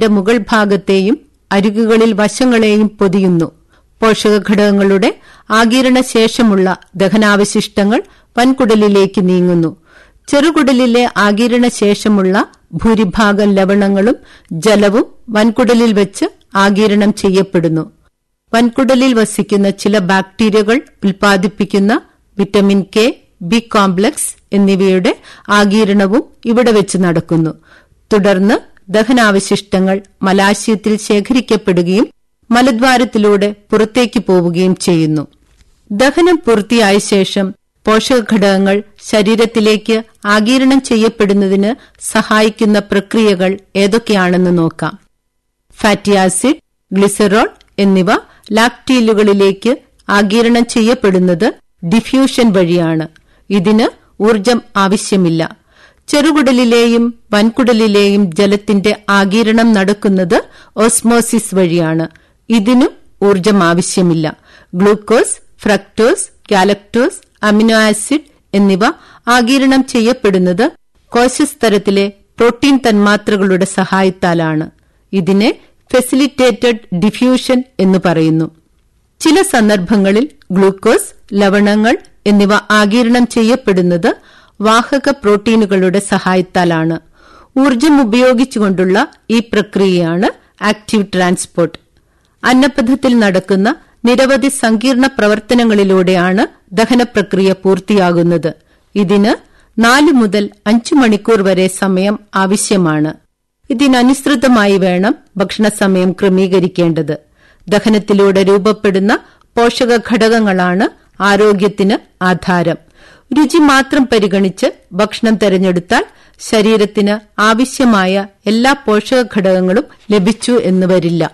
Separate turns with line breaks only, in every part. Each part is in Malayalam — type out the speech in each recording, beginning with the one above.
മുകൾ ഭാഗത്തെയും അരികുകളിൽ വശങ്ങളെയും പൊതിയുന്നു പോഷകഘടകങ്ങളുടെ ആകിരണ ശേഷമുള്ള ദഹനാവശിഷ്ടങ്ങൾ വൻകുടലിലേക്ക് നീങ്ങുന്നു ചെറുകുടലിലെ ആകിരണ ശേഷമുള്ള ഭൂരിഭാഗം ലവണങ്ങളും ജലവും വൻകുടലിൽ വെച്ച് ആകിരണം ചെയ്യപ്പെടുന്നു വൻകുടലിൽ വസിക്കുന്ന ചില ബാക്ടീരിയകൾ ഉൽപ്പാദിപ്പിക്കുന്ന വിറ്റമിൻ കെ ബി കോംപ്ലക്സ് എന്നിവയുടെ ആകിരണവും ഇവിടെ വെച്ച് നടക്കുന്നു തുടർന്ന് ദഹനാവശിഷ്ടങ്ങൾ മലാശയത്തിൽ ശേഖരിക്കപ്പെടുകയും മലദ്വാരത്തിലൂടെ പുറത്തേക്ക് പോവുകയും ചെയ്യുന്നു ദഹനം പൂർത്തിയായ ശേഷം പോഷകഘടകങ്ങൾ ശരീരത്തിലേക്ക് ആകിരണം ചെയ്യപ്പെടുന്നതിന് സഹായിക്കുന്ന പ്രക്രിയകൾ ഏതൊക്കെയാണെന്ന് നോക്കാം ഫാറ്റി ആസിഡ് ഗ്ലിസറോൾ എന്നിവ ലാക്ടീലുകളിലേക്ക് ആകിരണം ചെയ്യപ്പെടുന്നത് ഡിഫ്യൂഷൻ വഴിയാണ് ഇതിന് ഊർജം ആവശ്യമില്ല ചെറുകുടലിലെയും വൻകുടലിലെയും ജലത്തിന്റെ ആകിരണം നടക്കുന്നത് ഓസ്മോസിസ് വഴിയാണ് ഇതിനും ഊർജം ആവശ്യമില്ല glucose fructose galactose amino acid എന്നിവ ആകിരണം ചെയ്യപ്പെടുന്നത് കോശസ്തരത്തിലെ പ്രോട്ടീൻ തന്മാത്രകളുടെ സഹായത്താലാണ് ഇതിനെ ഫെസിലിറ്റേറ്റഡ് ഡിഫ്യൂഷൻ എന്ന് പറയുന്നു ചില സന്ദർഭങ്ങളിൽ ഗ്ലൂക്കോസ് ലവണങ്ങൾ എന്നിവ ആകിരണം ചെയ്യപ്പെടുന്നത് വാഹക പ്രോട്ടീനുകളുടെ സഹായത്താലാണ് ഊർജം ഉപയോഗിച്ചുകൊണ്ടുള്ള ഈ പ്രക്രിയയാണ് ആക്റ്റീവ് ട്രാൻസ്പോർട്ട് അന്നപഥത്തിൽ നടക്കുന്ന നിരവധി സങ്കീർണ പ്രവർത്തനങ്ങളിലൂടെയാണ് ദഹനപ്രക്രിയ പൂർത്തിയാകുന്നത് ഇതിന് നാല് മുതൽ അഞ്ചു മണിക്കൂർ വരെ സമയം ആവശ്യമാണ് ഇതിനനുസൃതമായി വേണം ഭക്ഷണസമയം ക്രമീകരിക്കേണ്ടത് ദഹനത്തിലൂടെ രൂപപ്പെടുന്ന പോഷക ഘടകങ്ങളാണ് ആരോഗ്യത്തിന് ആധാരം രുചി മാത്രം പരിഗണിച്ച് ഭക്ഷണം തെരഞ്ഞെടുത്താൽ ശരീരത്തിന് ആവശ്യമായ എല്ലാ പോഷക ഘടകങ്ങളും ലഭിച്ചു എന്ന് വരില്ല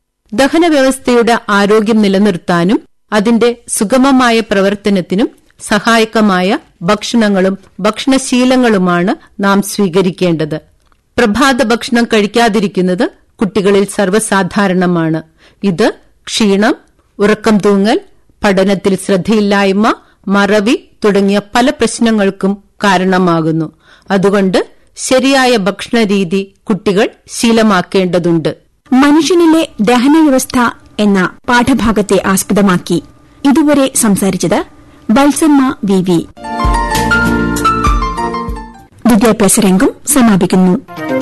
ദഹന വ്യവസ്ഥയുടെ ആരോഗ്യം നിലനിർത്താനും അതിന്റെ സുഗമമായ പ്രവർത്തനത്തിനും സഹായകമായ ഭക്ഷണങ്ങളും ഭക്ഷണശീലങ്ങളുമാണ് നാം സ്വീകരിക്കേണ്ടത് പ്രഭാത ഭക്ഷണം കഴിക്കാതിരിക്കുന്നത് കുട്ടികളിൽ സർവ്വസാധാരണമാണ് ഇത് ക്ഷീണം ഉറക്കം തൂങ്ങൽ പഠനത്തിൽ ശ്രദ്ധയില്ലായ്മ മറവി തുടങ്ങിയ പല പ്രശ്നങ്ങൾക്കും കാരണമാകുന്നു അതുകൊണ്ട് ശരിയായ ഭക്ഷണരീതി കുട്ടികൾ ശീലമാക്കേണ്ടതുണ്ട്
മനുഷ്യനിലെ ദഹനവ്യവസ്ഥ എന്ന പാഠഭാഗത്തെ ആസ്പദമാക്കി ഇതുവരെ സംസാരിച്ചത് ബൽസമ്മ വി വി വിദ്യാഭ്യാസ രംഗം സമാപിക്കുന്നു